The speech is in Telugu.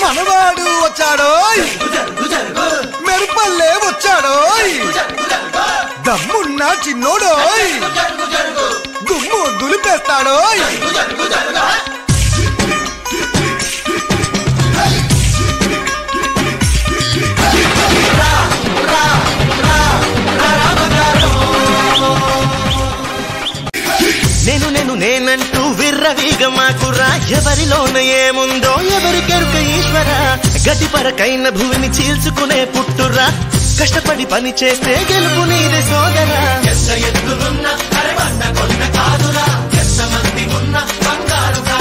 మనవాడు వచ్చాడో మెరుపల్లే వచ్చాడో దమ్మున్న చిన్నోడో దుమ్ము దులిపేస్తాడో నేను నేను నేనంటూ విర్రవీగ మాకురా ఎవరిలోన ఏముందో ఎవరికెరుక ఈశ్వర గడ్డి పరకైన భూమిని చీల్చుకునే పుట్టురా కష్టపడి పని చేస్తే గెలుపు నీదే సోదరా ఎంత ఎత్తులున్న అరవండ కొండ కాదురా ఎంత మంది ఉన్న బంగారు